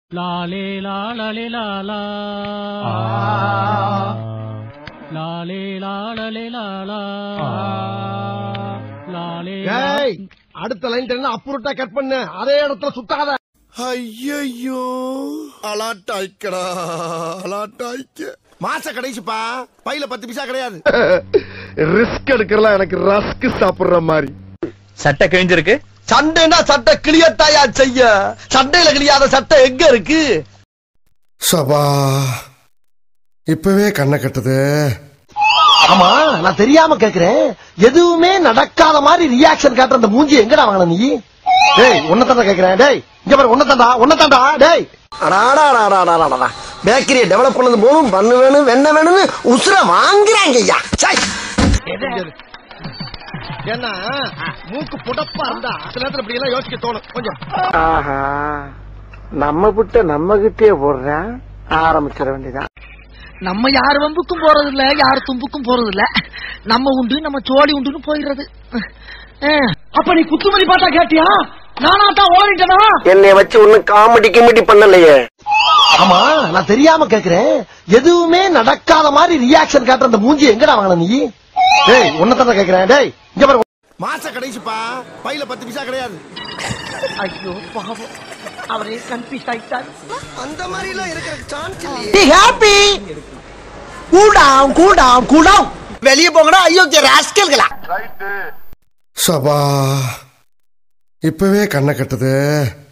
லாலே லாலலே லாலா லாலே லாலலே லாலா லாலே ஏய் அடுத்த லைன் தெரியும் அப்புறட்டா கட் பண்ணு அதே இடத்துல சுத்தாத ஐயோ அலாட்டாய்க்கடா அலாட்டாய்க்க மாச கடைசிப்பா பையில பத்து பைசா கிடையாது ரிஸ்க் எடுக்கலாம் எனக்கு ரஸ்க் சாப்பிடுற மாதிரி சட்டை கிழிஞ்சிருக்கு சண்டைனா சட்டை கிளியத்தாயா செய்ய சண்டையில கிளியாத சட்டை எங்க இருக்கு சபா இப்பவே கண்ணை கட்டுது ஆமா நான் தெரியாம கேக்குறேன் எதுவுமே நடக்காத மாதிரி ரியாக்ஷன் காட்டுற அந்த மூஞ்சி எங்கடா வாங்கின நீ டேய் உன்னதாண்டா கேக்குறேன் டேய் இங்க பாரு உன்னதாண்டா உன்னதாண்டா டேய் அடாடாடாடாடாடா பேக்கரியை டெவலப் பண்ணது போதும் பண்ணு வேணும் வெண்ண வேணும்னு உசுர வாங்குறாங்க ஐயா சை ஏன்னா மூக்கு புடப்பா இருந்தா சில நேரத்துல இப்படி எல்லாம் யோசிக்க தோணும் கொஞ்சம் ஆஹா நம்ம புட்ட நம்ம கிட்டே போடுறேன் ஆரம்பிச்சிட வேண்டியதான் நம்ம யார் வம்புக்கும் போறது இல்ல யார் தும்புக்கும் போறது இல்ல நம்ம உண்டு நம்ம சோழி உண்டுன்னு போயிடுறது அஹ், அப்ப நீ குத்துமதி பாட்டா கேட்டியா நானா தான் ஓடிட்டனா என்னை வச்சு ஒன்னும் காமெடி கிமெடி பண்ணலையே ஆமா நான் தெரியாம கேக்குறேன் எதுவுமே நடக்காத மாதிரி ரியாக்ஷன் காட்டுற அந்த மூஞ்சி எங்கடா வாங்கின நீ டேய் உன்னதாண்டா கேக்குறேன் டேய் இங்க பாரு மாச கடைசிப்பா பையில பத்து பைசா கிடையாது ஐயோ பாவம் அவரே கன்ஃபியூஸ் ஆயிட்டார் அந்த மாதிரி எல்லாம் இருக்கிற சான்ஸ் இல்லையே ஹாப்பி கூடாம் கூடாம் கூடாம் வெளியே போங்கடா ஐயோ ராஸ்கல்களா சபா இப்பவே கண்ணை கட்டுது